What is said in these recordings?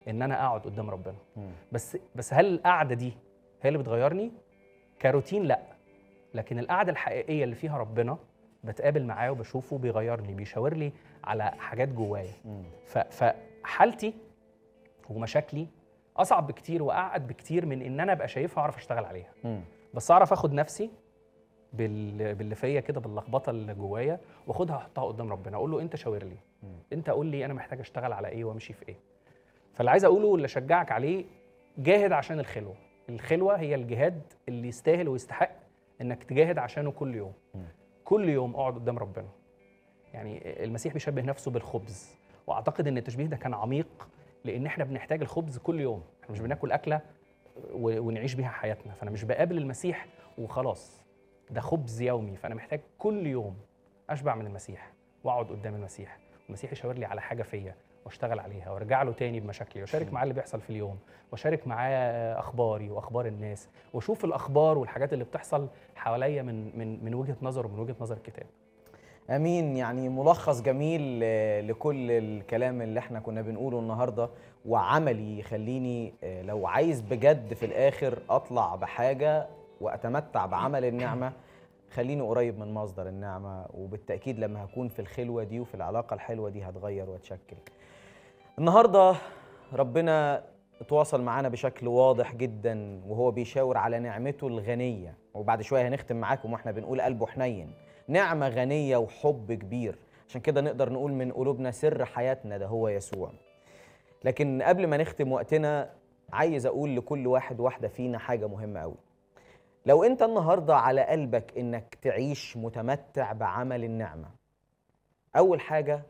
ان انا اقعد قدام ربنا بس بس هل القعده دي هي اللي بتغيرني كروتين لا لكن القعده الحقيقيه اللي فيها ربنا بتقابل معاه وبشوفه بيغيرني بيشاور لي على حاجات جوايا ف- فحالتي ومشاكلي اصعب بكتير واعقد بكتير من ان انا ابقى شايفها واعرف اشتغل عليها بس اعرف اخد نفسي بال... باللي فيا كده باللخبطه اللي جوايا واخدها احطها قدام ربنا اقول له انت شاور لي انت قول لي انا محتاج اشتغل على ايه وامشي في ايه فاللي عايز اقوله واللي اشجعك عليه جاهد عشان الخلوه الخلوه هي الجهاد اللي يستاهل ويستحق انك تجاهد عشانه كل يوم كل يوم اقعد قدام ربنا يعني المسيح بيشبه نفسه بالخبز واعتقد ان التشبيه ده كان عميق لان احنا بنحتاج الخبز كل يوم احنا مش بناكل اكله و- ونعيش بيها حياتنا فانا مش بقابل المسيح وخلاص ده خبز يومي فانا محتاج كل يوم اشبع من المسيح واقعد قدام المسيح المسيح يشاور لي على حاجه فيا واشتغل عليها وارجع له تاني بمشاكلي واشارك معاه اللي بيحصل في اليوم واشارك معاه اخباري واخبار الناس واشوف الاخبار والحاجات اللي بتحصل حواليا من من من وجهه نظر ومن وجهه نظر الكتاب امين يعني ملخص جميل آه، لكل الكلام اللي احنا كنا بنقوله النهارده وعملي يخليني آه، لو عايز بجد في الاخر اطلع بحاجه واتمتع بعمل النعمه خليني قريب من مصدر النعمه وبالتاكيد لما هكون في الخلوه دي وفي العلاقه الحلوه دي هتغير واتشكل النهارده ربنا اتواصل معانا بشكل واضح جدا وهو بيشاور على نعمته الغنيه وبعد شويه هنختم معاكم واحنا بنقول قلبه حنين نعمه غنيه وحب كبير عشان كده نقدر نقول من قلوبنا سر حياتنا ده هو يسوع لكن قبل ما نختم وقتنا عايز اقول لكل واحد واحده فينا حاجه مهمه قوي لو انت النهارده على قلبك انك تعيش متمتع بعمل النعمه اول حاجه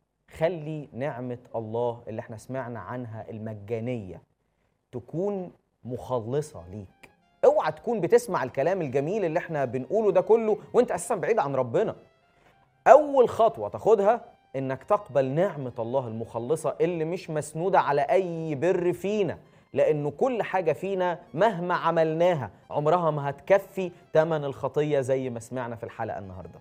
خلي نعمه الله اللي احنا سمعنا عنها المجانيه تكون مخلصه ليك اوعى تكون بتسمع الكلام الجميل اللي احنا بنقوله ده كله وانت اساسا بعيد عن ربنا اول خطوه تاخدها انك تقبل نعمه الله المخلصه اللي مش مسنوده على اي بر فينا لانه كل حاجه فينا مهما عملناها عمرها ما هتكفي ثمن الخطيه زي ما سمعنا في الحلقه النهارده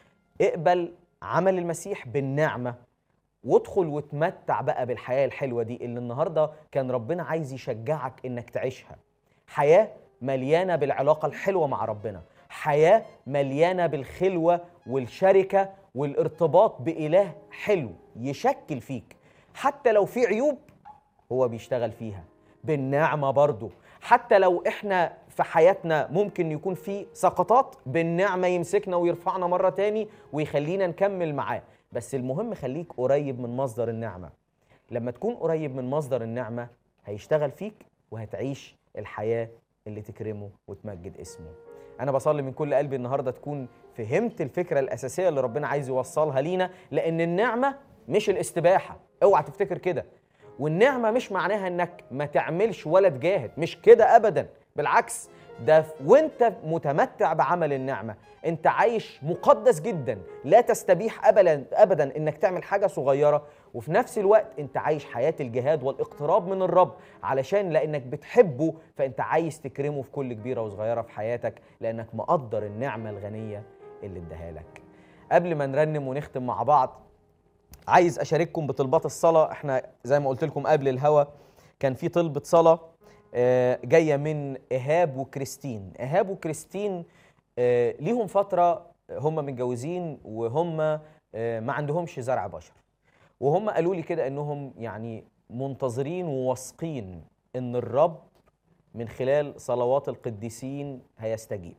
اقبل عمل المسيح بالنعمه وادخل وتمتع بقى بالحياه الحلوه دي اللي النهارده كان ربنا عايز يشجعك انك تعيشها حياه مليانه بالعلاقه الحلوه مع ربنا حياه مليانه بالخلوه والشركه والارتباط باله حلو يشكل فيك حتى لو في عيوب هو بيشتغل فيها بالنعمه برضه حتى لو احنا في حياتنا ممكن يكون في سقطات بالنعمه يمسكنا ويرفعنا مره تاني ويخلينا نكمل معاه بس المهم خليك قريب من مصدر النعمه لما تكون قريب من مصدر النعمه هيشتغل فيك وهتعيش الحياه اللي تكرمه وتمجد اسمه انا بصلي من كل قلبي النهارده تكون فهمت الفكره الاساسيه اللي ربنا عايز يوصلها لينا لان النعمه مش الاستباحه اوعى تفتكر كده والنعمه مش معناها انك ما تعملش ولا تجاهد مش كده ابدا بالعكس ده وانت متمتع بعمل النعمه انت عايش مقدس جدا لا تستبيح ابدا ابدا انك تعمل حاجه صغيره وفي نفس الوقت انت عايش حياه الجهاد والاقتراب من الرب علشان لانك بتحبه فانت عايز تكرمه في كل كبيره وصغيره في حياتك لانك مقدر النعمه الغنيه اللي اداها لك قبل ما نرنم ونختم مع بعض عايز اشارككم بطلبات الصلاه احنا زي ما قلت لكم قبل الهوا كان في طلبه صلاه آه، جايه من ايهاب وكريستين ايهاب وكريستين آه، ليهم فتره هم متجوزين وهم آه، ما عندهمش زرع بشر وهم قالوا لي كده انهم يعني منتظرين وواثقين ان الرب من خلال صلوات القديسين هيستجيب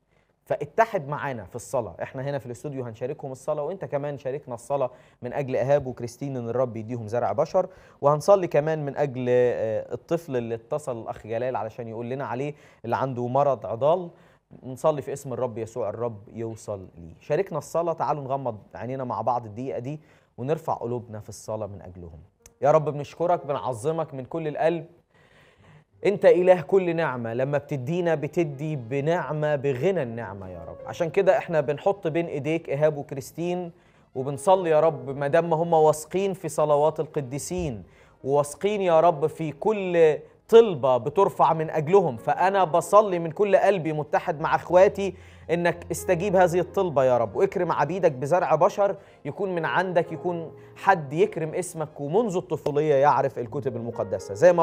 فاتحد معانا في الصلاة احنا هنا في الاستوديو هنشاركهم الصلاة وانت كمان شاركنا الصلاة من اجل ايهاب وكريستين ان الرب يديهم زرع بشر وهنصلي كمان من اجل آه، الطفل اللي اتصل الاخ جلال علشان يقول لنا عليه اللي عنده مرض عضال نصلي في اسم الرب يسوع الرب يوصل ليه شاركنا الصلاة تعالوا نغمض عينينا مع بعض الدقيقة دي ونرفع قلوبنا في الصلاة من اجلهم يا رب بنشكرك بنعظمك من كل القلب انت اله كل نعمه لما بتدينا بتدي بنعمه بغنى النعمه يا رب عشان كده احنا بنحط بين ايديك ايهاب وكريستين وبنصلي يا رب ما دام هم واثقين في صلوات القديسين وواثقين يا رب في كل طلبة بترفع من أجلهم فأنا بصلي من كل قلبي متحد مع إخواتي إنك استجيب هذه الطلبة يا رب واكرم عبيدك بزرع بشر يكون من عندك يكون حد يكرم اسمك ومنذ الطفولية يعرف الكتب المقدسة زي ما